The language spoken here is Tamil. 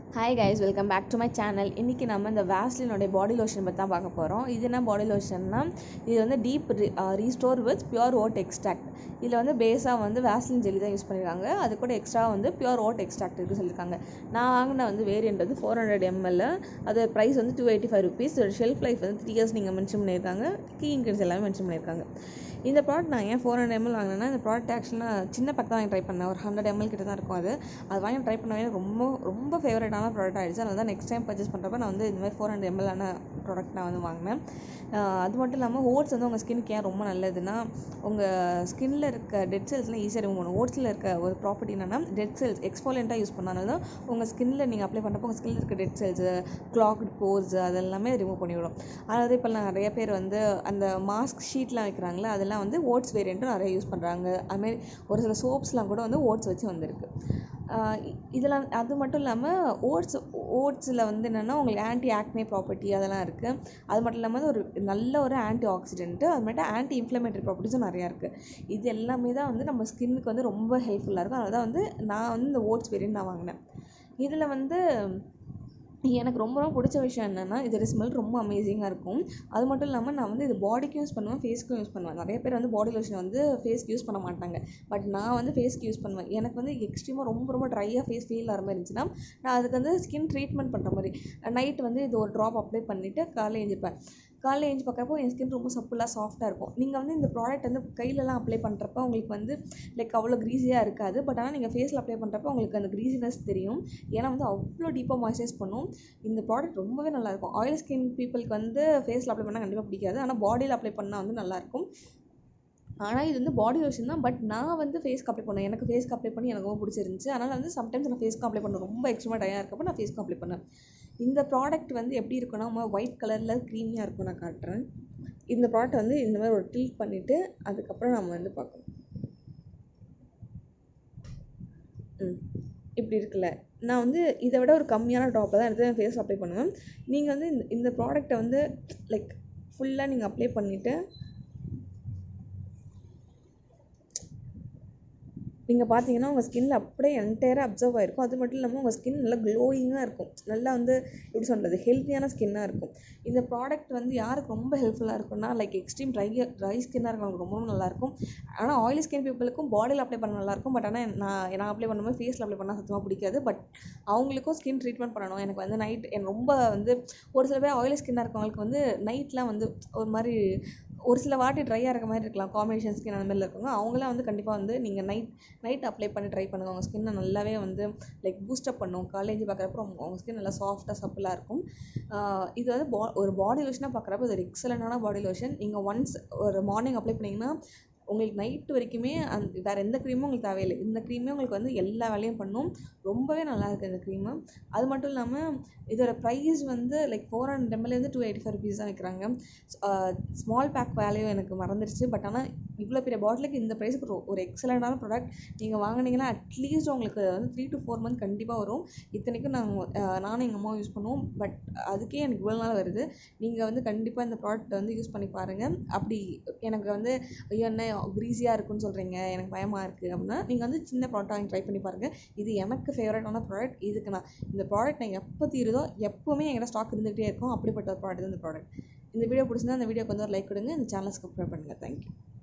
hi guys welcome back to my channel இன்றைக்கி நம்ம இந்த வேஸ்லினோடைய பாடி லோஷன் பற்றி தான் பார்க்க போகிறோம் இது என்ன பாடி லோஷன்னா இது வந்து deep restore with pure oat extract இதில் வந்து பேஸாக வந்து வேஸ்லின் ஜெல்லி தான் யூஸ் பண்ணியிருக்காங்க அது கூட எக்ஸ்ட்ரா வந்து பியூர் ஓட் எக்ஸ்ட்ராக்ட் இருக்குது சொல்லியிருக்காங்க நான் வாங்கின வந்து வேரியண்ட் வந்து ஃபோர் ஹண்ட்ரட் எம்எல் அது ப்ரைஸ் வந்து two eighty five rupees shelf life வந்து த்ரீ இயர்ஸ் நீங்கள் மென்ஷன் பண்ணியிருக்காங்க கீ இன்கிரீஸ் எல்லாமே மென்ஷன் பண்ணியிருக்காங்க இந்த ப்ராடக்ட் நான் ஏன் ஃபோர் ஹண்ட்ரட் எம்எல் வாங்கினேன்னா இந்த ப்ராடக்ட் ஆக்சுவலாக சின்ன பேக் தான் வாங்கி ட்ரை பண்ணேன் ஒரு ஹண்ட்ரட் எம்எல் கிட்ட தான் இருக்கும் அது அது வாங்கி ட்ரை பண்ணவே ரொம்ப ரொம்ப ஃபேவரட்டான ப்ராடக்ட் ஆகிடுச்சு அதனால தான் நெக்ஸ்ட் டைம் பர்ச்சேஸ் பண்ணுறப்ப நான் வந்து இந்த மாதிரி ஃபோர் ஹண்ட்ரட் எம்எல்லான ப்ராடக்ட் நான் வந்து வாங்கினேன் அது மட்டும் இல்லாமல் ஓட்ஸ் வந்து உங்கள் ஸ்கின்னுக்கு ஏன் ரொம்ப நல்லதுன்னா உங்கள் ஸ்கின்னில் இருக்க டெட் செல்ஸ்லாம் ஈஸியாக ரிமூவ் பண்ணும் ஓட்ஸில் இருக்க ஒரு ப்ராப்பர்ட்டி என்னென்னா டெட் செல்ஸ் எக்ஸ்போலண்ட்டாக யூஸ் பண்ணனால தான் உங்கள் ஸ்கின்னில் நீங்கள் அப்ளை பண்ணுறப்போ உங்கள் ஸ்கின்னில் இருக்க டெட் செல்ஸு கிளாக்டு போர்ஸ் அதெல்லாமே ரிமூவ் பண்ணிவிடும் அதாவது இப்போ நிறைய பேர் வந்து அந்த மாஸ்க் ஷீட்லாம் வைக்கிறாங்களே அதெல்லாம் வந்து ஓட்ஸ் வேரியண்ட்டும் நிறைய யூஸ் பண்ணுறாங்க அதுமாரி ஒரு சில சோப்ஸ்லாம் கூட வந்து ஓட்ஸ் வச்சு வந்திருக்கு இதெல்லாம் அது மட்டும் இல்லாமல் ஓட்ஸ் ஓட்ஸில் வந்து என்னென்னா உங்களுக்கு ஆன்டி ஆக்னே ப்ராப்பர்ட்டி அதெல்லாம் இருக்குது அது மட்டும் இல்லாமல் ஒரு நல்ல ஒரு ஆன்டி ஆக்சிடென்ட்டு அது மட்டும் ஆன்டி இன்ஃப்ளமேட்டரி ப்ராப்பர்ட்டிஸும் நிறையா இருக்குது இது எல்லாமே தான் வந்து நம்ம ஸ்கின்னுக்கு வந்து ரொம்ப ஹெல்ப்ஃபுல்லாக இருக்கும் அதனால தான் வந்து நான் வந்து இந்த ஓட்ஸ் வேரியன்ட் நான் வாங்கினேன் இதில் வந்து எனக்கு ரொம்ப ரொம்ப பிடிச்ச விஷயம் என்னென்னா இதோட ஸ்மெல் ரொம்ப அமேசிங்காக இருக்கும் அது மட்டும் இல்லாமல் நான் வந்து இது பாடிக்கும் யூஸ் பண்ணுவேன் ஃபேஸ்க்கும் யூஸ் பண்ணுவேன் நிறைய பேர் வந்து பாடி லோஷன் வந்து ஃபேஸ்க்கு யூஸ் பண்ண மாட்டாங்க பட் நான் வந்து ஃபேஸ்க்கு யூஸ் பண்ணுவேன் எனக்கு வந்து எக்ஸ்ட்ரீமாக ரொம்ப ரொம்ப ட்ரையாக ஃபேஸ் ஃபீல் ஆகிற மாதிரி இருந்துச்சுன்னா நான் அதுக்கு வந்து ஸ்கின் ட்ரீட்மெண்ட் பண்ணுற மாதிரி நைட் வந்து இது ஒரு ட்ராப் அப்ளை பண்ணிவிட்டு காலையில் எழுந்திருப்பேன் காலையில் எழுந்து பார்க்குறப்போ என் ஸ்கின் ரொம்ப சப்புலாக சாஃப்ட்டாக இருக்கும் நீங்கள் வந்து இந்த ப்ராடக்ட் வந்து கையிலலாம் அப்ளை பண்ணுறப்ப உங்களுக்கு வந்து லைக் அவ்வளோ க்ரீஸியாக இருக்காது பட் ஆனால் நீங்கள் ஃபேஸில் அப்ளை பண்ணுறப்ப உங்களுக்கு அந்த க்ரீஸினஸ் தெரியும் ஏன்னா வந்து அவ்வளோ டீப்பாக மாய்ஸ்சரைஸ் பண்ணும் இந்த ப்ராடக்ட் ரொம்பவே நல்லாயிருக்கும் ஆயில் ஸ்கின் பீப்புளுக்கு வந்து ஃபேஸில் அப்ளை பண்ணால் கண்டிப்பாக பிடிக்காது ஆனால் பாடியில் அப்ளை பண்ணால் வந்து நல்லாயிருக்கும் ஆனால் இது வந்து பாடி லோஷன் தான் பட் நான் வந்து ஃபேஸ்க்கு அப்ளை பண்ணேன் எனக்கு ஃபேஸ்க்கு அப்ளை பண்ணி எனக்கு ரொம்ப பிடிச்சிருந்துச்சு அதனால் வந்து சம்டைம்ஸ் நான் ஃபேஸ்க்கு அப்ளை பண்ண ரொம்ப எக்ஸ்ட்ரீமாக டயாக இருக்கப்போ நான் ஃபேஸ்க்கு அப்ளை பண்ணேன் இந்த ப்ராடக்ட் வந்து எப்படி இருக்குன்னா ஒயிட் கலரில் க்ரீமியாக இருக்கும் நான் காட்டுறேன் இந்த ப்ராடக்ட் வந்து இந்த மாதிரி ஒரு டில்ட் பண்ணிவிட்டு அதுக்கப்புறம் நம்ம வந்து பார்க்கணும் ம் இப்படி இருக்குல்ல நான் வந்து இதை விட ஒரு கம்மியான ட்ராப்பில் தான் எடுத்து ஃபேஸ் அப்ளை பண்ணுவேன் நீங்கள் வந்து இந்த இந்த ப்ராடக்டை வந்து லைக் ஃபுல்லாக நீங்கள் அப்ளை பண்ணிவிட்டு நீங்கள் பார்த்தீங்கன்னா உங்கள் ஸ்கின்னில் அப்படியே என்டையராக அப்சர்வ் ஆகிருக்கும் அது மட்டும் இல்லாமல் உங்கள் ஸ்கின் நல்லா க்ளோயிங்காக இருக்கும் நல்லா வந்து எப்படி சொல்கிறது ஹெல்த்தியான ஸ்கின்னாக இருக்கும் இந்த ப்ராடக்ட் வந்து யாருக்கு ரொம்ப ஹெல்ப்ஃபுல்லாக இருக்கும்னா லைக் எக்ஸ்ட்ரீம் ட்ரை ட்ரை ஸ்கின்னாக இருக்கிறவங்களுக்கு ரொம்ப நல்லாயிருக்கும் ஆனால் ஆயிலி ஸ்கின் பீப்புளுக்கும் பாடியில் அப்ளை பண்ண நல்லாயிருக்கும் பட் ஆனால் நான் நான் அப்ளை பண்ணும்போது ஃபேஸில் அப்ளை பண்ணால் சத்தமாக பிடிக்காது பட் அவங்களுக்கும் ஸ்கின் ட்ரீட்மெண்ட் பண்ணணும் எனக்கு வந்து நைட் எனக்கு ரொம்ப வந்து ஒரு சில பேர் ஆயிலி ஸ்கின்னாக இருக்கவங்களுக்கு வந்து நைட்லாம் வந்து ஒரு மாதிரி ஒரு சில வாட்டி ட்ரையாக இருக்க மாதிரி இருக்கலாம் காம்பினேஷன் ஸ்கின் அந்த மாதிரில இருக்கவங்க அவங்களாம் வந்து கண்டிப்பாக வந்து நீங்கள் நைட் நைட் அப்ளை பண்ணி ட்ரை பண்ணுங்கள் உங்கள் ஸ்கின்னை நல்லாவே வந்து லைக் பூஸ்டப் பண்ணும் காலேஜ் பார்க்குறப்ப உங்கள் ஸ்கின் நல்லா சாஃப்டாக சப்பிளாக இருக்கும் இது வந்து பா ஒரு பாடி லோஷனாக பார்க்குறப்ப இது ஒரு எக்ஸலண்டான பாடி லோஷன் நீங்கள் ஒன்ஸ் ஒரு மார்னிங் அப்ளை பண்ணிங்கன்னா உங்களுக்கு நைட்டு வரைக்குமே அந் வேறு எந்த க்ரீமும் உங்களுக்கு தேவையில்லை இந்த க்ரீமே உங்களுக்கு வந்து எல்லா வேலையும் பண்ணும் ரொம்பவே நல்லா இருக்குது இந்த க்ரீமு அது மட்டும் இல்லாமல் இதோட ப்ரைஸ் வந்து லைக் ஃபோர் ஹண்ட்ரட் எம்எல்லேருந்து டூ எயிட்டி ஃபைவ் ருபீஸ் தான் விற்கிறாங்க ஸ்மால் பேக் வேலையும் எனக்கு மறந்துடுச்சு பட் ஆனால் இவ்வளோ பெரிய பாட்டிலுக்கு இந்த ப்ரைஸுக்கு ஒரு எக்ஸலண்டான ப்ராடக்ட் நீங்கள் வாங்கினீங்கன்னா அட்லீஸ்ட் உங்களுக்கு வந்து த்ரீ டு ஃபோர் மந்த் கண்டிப்பாக வரும் இத்தனைக்கும் நாங்கள் நானும் எங்கள் அம்மாவும் யூஸ் பண்ணுவோம் பட் அதுக்கே எனக்கு இவ்வளோ நாள் வருது நீங்கள் வந்து கண்டிப்பாக இந்த ப்ராடக்ட் வந்து யூஸ் பண்ணி பாருங்கள் அப்படி எனக்கு வந்து ஐயோ என்ன க்ரீஸியாக இருக்குன்னு சொல்கிறீங்க எனக்கு பயமாக இருக்குது அப்படின்னா நீங்கள் வந்து சின்ன ப்ராடக்ட் வாங்கி ட்ரை பண்ணி பாருங்கள் இது எனக்கு ஃபேவரட்டான ப்ராடக்ட் இதுக்கு நான் இந்த ப்ராடக்ட் நான் எப்போ தீருதோ எப்போவுமே என்கிட்ட ஸ்டாக் இருந்துகிட்டே இருக்கும் அப்படிப்பட்ட ஒரு ப்ராடக்ட் இந்த ப்ராடக்ட் இந்த வீடியோ பிடிச்சிருந்தா இந்த வீடியோக்கு வந்து ஒரு லைக் கொடுங்க இந்த சேனல் சப்ஸ்கிரைப் பண்ணுங்கள் தேங்க்யூ